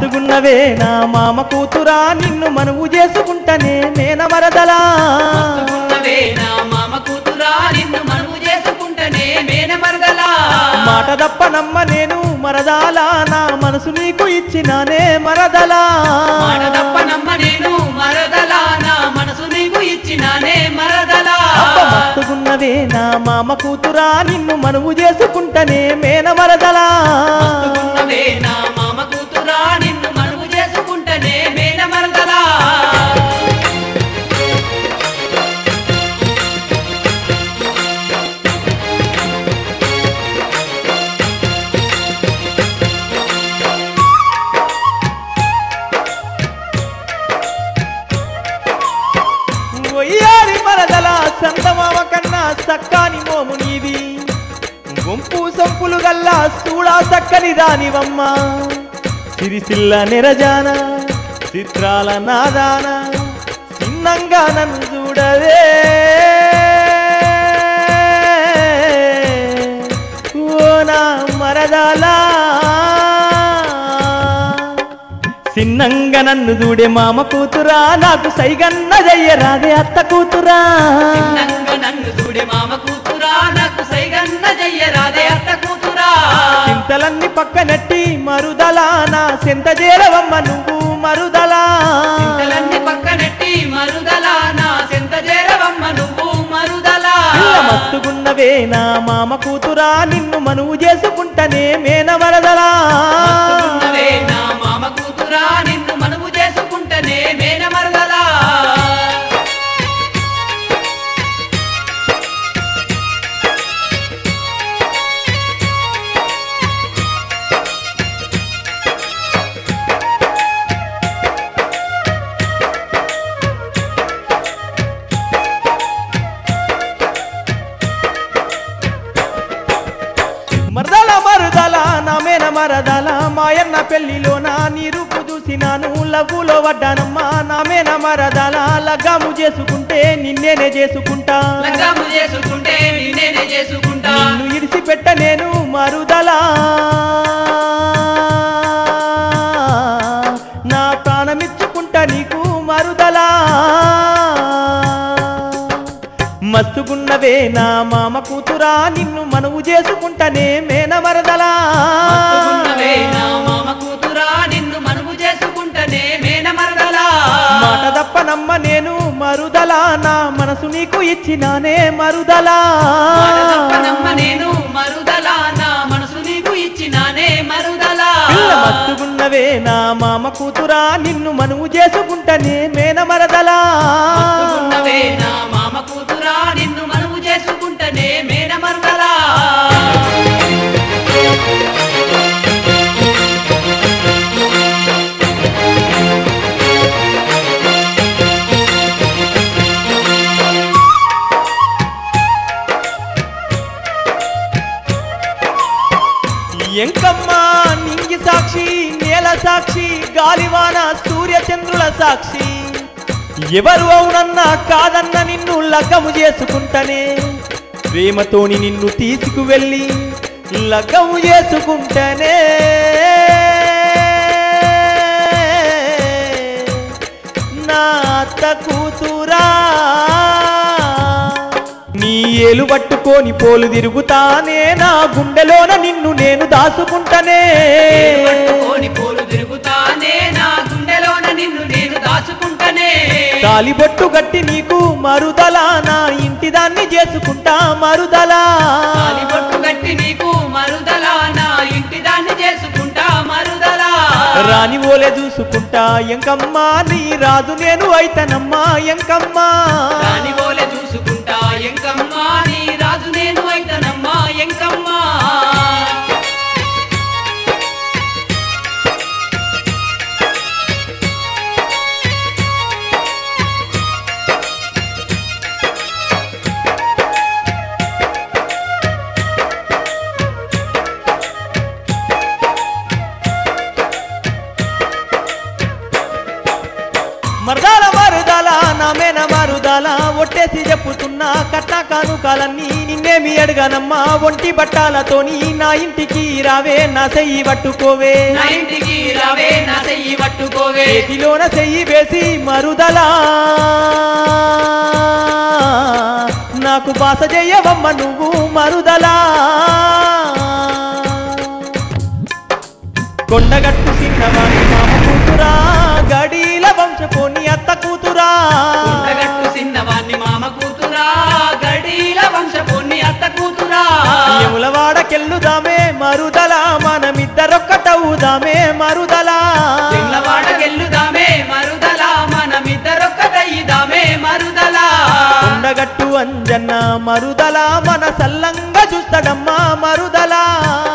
మస్తుగున్నవే నా మామ కూతురా నిన్ను మనువు చేసుకుంటనే మేన మరదలా మస్తుగున్నవే నా మామ కూతురా నిన్ను మనువు చేసుకుంటనే మేన మరదలా మాట తప్ప నమ్మ నేను మరదాలా నా మనసు నీకు ఇచ్చినానే మరదలా మాట తప్ప నమ్మ నేను మరదలా నా మనసు నీకు ఇచ్చినానే మరదలా అబ్బ మస్తుగున్నవే నా మామ కూతురా నిన్ను మనువు చేసుకుంటనే మేన మరదలా మస్తుగున్నవే నా మామ కూతురా నిన్ను మనువు చేసుకుంటనే మేన మరదలా ఒయ్యారి మరదల సంతమామ కన్నా సక్కాని మోము నీది గుంపు సొంపులు గల్లా చూడా చక్కని దానివమ్మ సిరిసిల్ల నిరజాన చిత్రాల నాదాన చిన్నంగా నన్ను చూడవే ఓ నా మరదలా చిన్నంగా నన్ను చూడే మామ కూతురా నాకు సైగన్న జయ్యరాదే అత్త కూతురా చిన్నంగా నన్ను చూడే మామ కూతురా నాకు సైగన్న జయ్యరాదే అత్త కూతురా చింతలన్నీ పక్కనట్టి మరుదలా నా సెంత చేరవమ్మ నువ్వు మరుదలా చింతలన్నీ పక్కనెట్టి మరుదలా నా సెంత చేరవమ్మ నువ్వు మరుదలా పిల్ల మస్తుగున్నవే నా మామ కూతురా నిన్ను మనువు చేసుకుంటనే మేన వరదలా మస్తుగున్నవే నా మామ కూతురా నిన్ను మనువు చేసుకుంటనే మేన మరదలా మరదల మరుదల నా మేన మరదల మాయన్న పెళ్లిలో నా నీ రూపు చూసినాను లవ్వులో పడ్డానమ్మా నా మేన మరదల లగ్గాము చేసుకుంటే నిన్నేనే చేసుకుంటా లగ్గాము చేసుకుంటే నేనే చేసుకుంటా నిన్ను ఇడిసిపెట్ట నేను మరుదలా నా ప్రాణమిచ్చుకుంటా నీకు మరుదలా మస్తుగున్నవే నా మామ కూతురా నిన్ను మనవు చేసుకుంటనే మేన మరదలా మస్తుగున్నవే నా మామ కూతురా నిన్ను మనువు చేసుకుంటనే మేన మరదలా మాట తప్ప నమ్మ నేను మరుదలా నా మనసు నీకు ఇచ్చినానే మరుదలా మాట తప్పనమ్మ నేను మరుదలా నా మనసు నీకు ఇచ్చినానే మరుదలా పిల్ల మస్తుగున్నవే నా మామ కూతురా నిన్ను మనువు చేసుకుంటనే మేన మరదలా మస్తుగున్నవే నా మామ కూతురా నిన్ను మనువు చేసుకుంటనే మేన మరదలా ఎంకమ్మ నింగి సాక్షి నేల సాక్షి గాలివాన సూర్య చంద్రుల సాక్షి ఎవరు అవునన్నా కాదన్న నిన్ను లగ్గము చేసుకుంటనే ప్రేమతోని నిన్ను తీసుకువెళ్ళి లగ్గము చేసుకుంటనే నా అత్త కూతురా నీ ఏలు పట్టుకొని పోలు తిరుగుతానే నా గుండెలోన నిన్ను నేను దాచుకుంటనే నేను పట్టుకొని పోలు తిరుగుతానే నా గుండెలోన నిన్ను నేను దాచుకుంటనే తాలిబొట్టు గట్టి నీకు మరుదలా నా ఇంటి దాన్ని చేసుకుంటా మరుదలా తాలిబొట్టు గట్టి నీకు మరుదలా నా ఇంటి దాన్ని చేసుకుంటా మరుదలా రాని ఓలే చూసుకుంటా ఎంకమ్మా నీ రాజు నేను అయితనమ్మా ఎంకమ్మా దాని పోలే చూసుకుంటా ఎంకమ్మా నీ రాజు నేను అయితనమ్మా ఎంకమ్మా మరదాల మరుదల నా మేన మరుదల ఒట్టేసి చెప్పుతున్నా కట్న కానుకాలన్నీ నిన్నే నిన్నేమి అడగనమ్మా ఒంటి బట్టాలతోని నా ఇంటికి రావే నా చెయ్యి పట్టుకోవే నా ఇంటికి రావే నా చెయ్యి పట్టుకోవే చేతిలోన చెయ్యి వేసి మరుదలా నాకు బాస చేయవమ్మ నువ్వు మరుదలా కొండగట్టు చిన్నవాణి మామ కూతురా గడీల వంశపోని అత్త కూతురా కొండగట్టు చిన్నవాణ్ణి మామ కూతురా గడీల వంశపుణ్ణి అత్త కూతురా యములవాడకెళ్ళుదామే మరుదలా మనమిద్దరొక్కటవుదామే మరుదలా చెంగవాడకెళ్ళుదామే మరుదలా మనమిద్దరొక్కటయ్యిదామే మరుదలా కొండగట్టు అంజన్న మరుదలా మన సల్లంగా చూస్తాడమ్మా మరుదలా